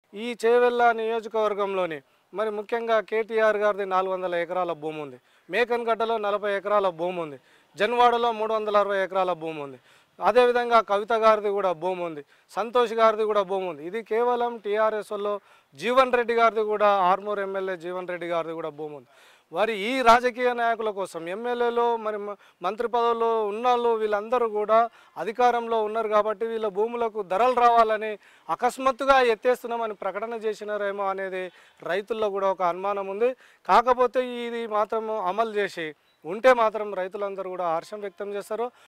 ఈ చేవెళ్ళ నియోజకవర్గంలోని మరి ముఖ్యంగా కేటీఆర్ గారిది నాలుగు వందల ఎకరాల భూమి ఉంది మేకన్గడ్డలో నలభై ఎకరాల భూమి ఉంది జన్వాడలో మూడు వందల అరవై ఎకరాల భూమి ఉంది అదేవిధంగా కవిత గారిది కూడా భూమి ఉంది సంతోష్ గారిది కూడా భూమి ఉంది ఇది కేవలం టీఆర్ఎస్ లో జీవన్ రెడ్డి గారిది కూడా ఆర్మూర్ ఎమ్మెల్యే జీవన్ రెడ్డి గారిది కూడా భూమి ఉంది మరి ఈ రాజకీయ నాయకుల కోసం ఎమ్మెల్యేలు మరి మ- మంత్రి పదవుల్లో ఉన్నాళ్ళు వీళ్ళందరూ కూడా అధికారంలో ఉన్నారు కాబట్టి వీళ్ళ భూములకు ధరలు రావాలని అకస్మాత్తుగా ఎత్తేస్తున్నామని ప్రకటన చేసినారేమో అనేది రైతుల్లో కూడా ఒక అనుమానం ఉంది కాకపోతే ఇది మాత్రం అమలు చేసి ఉంటే మాత్రం రైతులందరూ కూడా హర్షం వ్యక్తం చేస్తారు